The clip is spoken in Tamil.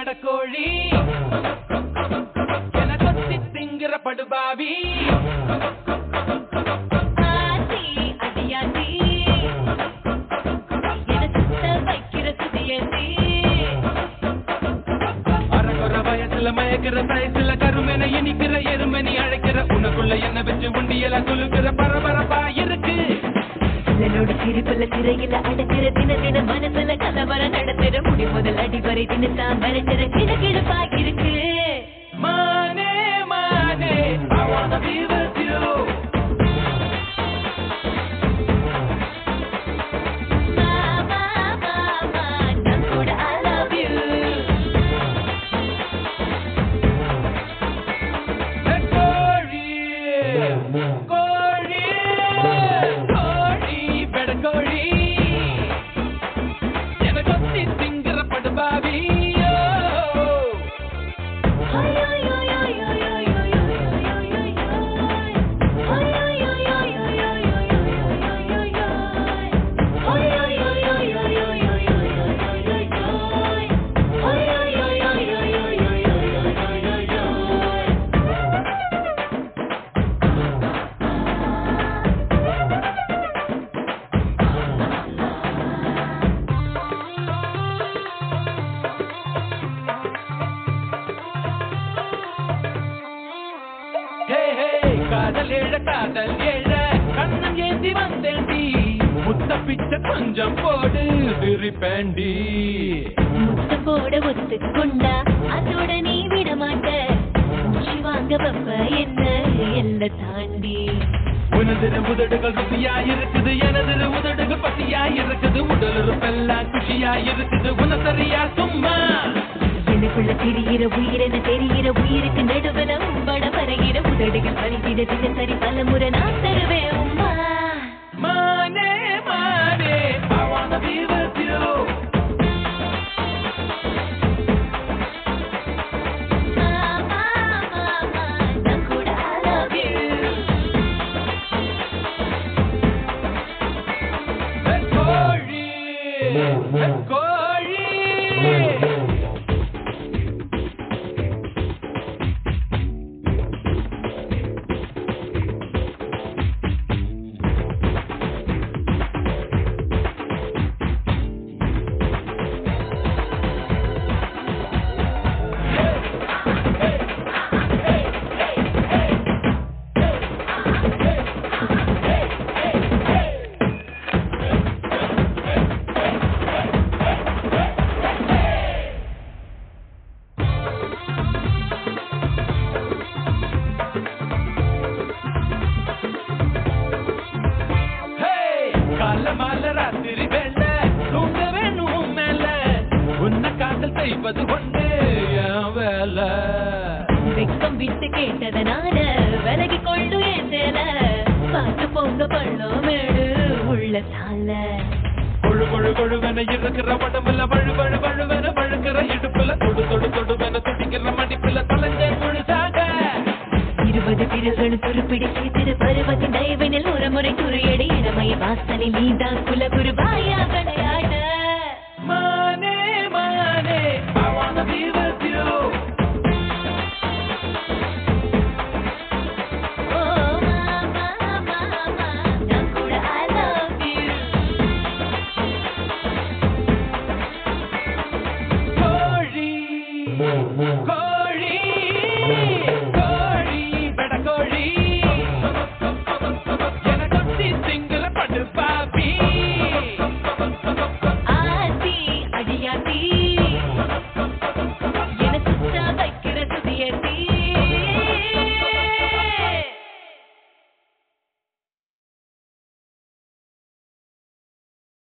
பெடக்கோழி என கொத்தி திங்கிற படுபாவி ஆத்தி அடியாத்தி என சுத்த வைக்கிற சுதியத்தி அரகுற வயசுல மயக்கிற சயசுல கருமென இனிக்கிற எருமனி அழைக்கிற உனக்குள்ள என்ன வச்சு உண்டியல குலுக்கிற பரபரப்பா இருக்கு சிலனோட சிரிப்புல சிறையில அடைக்கிற தின தின மனசுல கலவர நடத்துற முடி முதல் அடிவரை தினத்தா மறைச்சிற கிழக்கிழப்பா இருக்கு மானே மானே I wanna be with you மாமா மாமா நான் கூட I love you கோழி கோழி கோழி பெடக்கோழி என கொத்தி திங்கிற படுபாவி ஹே ஹே காதல் ஏழ காதல் ஏழ கண்ணம் ஏந்தி வந்தேண்டி முத்த பிச்சை கொஞ்சம் போடு சிரிப்பேண்டி முத்த போட ஒத்துக்கொண்டா அதோட நீ விட மாட்ட மூச்சு வாங்க வப்ப என்ன எல்ல தாண்டி உனதிரு உதடுகள் ருசியா இருக்குது எனதிரு உதடுகள் பசியா இருக்குது உடல் உறுப்பெல்லாம் குஷியா இருக்குது உனசரியா சும்மா எனக்குள்ள தெரிகிற உயிரென தெரிகிற உயிருக்கு நடுவுல உம்பட வரைகிற உதடுகள் பறித்திட தினசரி பல முறை நான் தருவேன் உம்மா மானே மானே I wanna be with you மாமா மாமா நான் கூட I love you கோழி கோழி ஹே கால மால ராத்திரி வேளை தூங்க வேணும் மேல உன்னை காதல் செய்வது கொண்டு என் வேலை வெக்கம் விட்டு கேட்டதனால விலகி கொண்டு என் சேல பார்த்து பொங்க பள்ளம் மேடு உள்ள சால கொழு கொழு கொழுவென இருக்கிற உடம்புல வழு வழு வழுவென வழுக்கிற இடுப்புல தொடு தொடு தொடுவென துடிக்கிற மடிப்புல தொலைஞ்ச முழுசாக இருபது பிறகு துருப்பிடி சேர்த்திரு பருவத்தின் தயவினில் ஒரு முறை துறையடி இளமைய வாசனை நீதான் குலகுரு